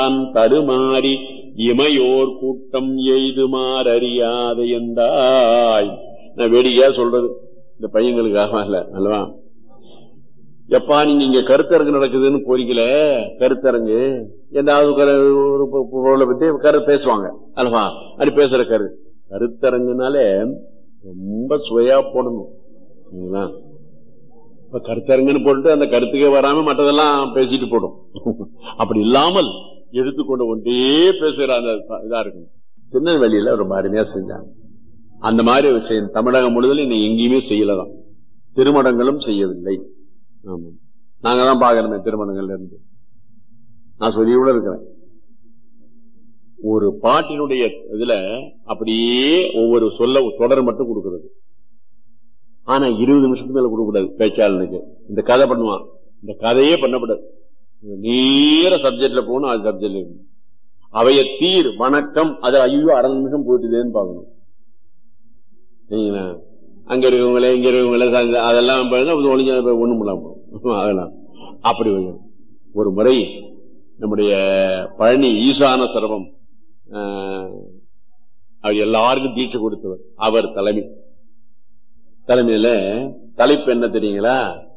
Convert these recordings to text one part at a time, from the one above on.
நான் தடுமாறி இமையோர் கூட்டம் எய்துமாறறியாத எந்தாய் நான் வேடிக்கையா சொல்றது இந்த பையங்களுக்காக இல்ல அல்லவா எப்பா நீங்க இங்க கருத்தரங்கு நடக்குதுன்னு போறீங்களே கருத்தரங்கு ஏதாவது கரு- ஒரு பொ- பொருளை பத்தி கரு பேசுவாங்க அல்லவா அப்படி பேசுற கரு கருத்தரங்குனாலே ரொம்ப சுவையா போடணும் சரிங்களா? இப்ப கருத்தரங்குன்னு போட்டு அந்த கருத்துக்கே வராம மற்றதெல்லாம் பேசிட்டு போடும் அப்படி இல்லாமல் எடுத்துக்கொண்டு கொண்டே பேசுகிற அந்த ச- இதா இருக்கும் திருநெல்வேலியில ரொம்ப அருமையா செஞ்சாங்க அந்த மாதிரி செய்ய- தமிழகம் முழுவதும் இன்னும் எங்கேயுமே செய்யலதான் திருமணங்களும் செய்யவில்லை ஆமா நாங்க தான் பாக்கணுமே திருமணங்கள்ல இருந்து நான் சொல்லி கூட இருக்கிறேன் ஒரு பாட்டினுடைய இதுல அப்படியே ஒவ்வொரு சொல்ல தொடர் மட்டும் கொடுக்கிறது ஆனா இருபது நிமிஷத்துக்கு மேல கொடுக்க கூடாது பேச்சாளனுக்கு இந்த கதை பண்ணுவான் இந்த கதையே பண்ணக்கூடாது நேர சப்ஜெக்ட்ல போகணும் அது சப்ஜெக்ட்ல இருக்கணும் அவைய தீர் வணக்கம் அது ஐயோ அரை நிமிஷம் போயிட்டுதேன்னு பாக்கணும் சரிங்களா அங்க இருக்கவங்களே இங்க இருக்கவங்களே ச- அதெல்லாம் பார்த்தா அது ஒளிஞ்ச ஒண்ணும் இல்லாம போகும். அதெல்லாம் அப்படி வைக்கணும். ஒரு முறை நம்முடைய பழனி ஈசான சர்வம் ஆஹ், அவர் எல்லாருக்கும் தீட்சை கொடுத்தவர் அவர் தலைமை தலைமையில தலைப்பு என்ன தெரியுங்களா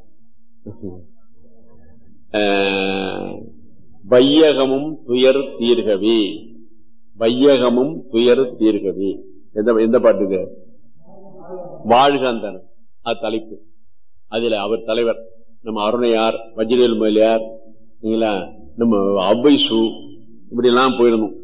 ஆஹ், வையகமும் துயர் தீர்கவே வையகமும் துயர் தீர்கவே எந்த எந்த பாட்டு இது வாழ்காந்தன் அது தலைப்பு அதுல அவர் தலைவர் நம்ம அருணையார் வஜ்ரேல் முதலியார் சரிங்களா நம்ம அவ்வை சு இப்படி எல்லாம் போயிருந்தோம்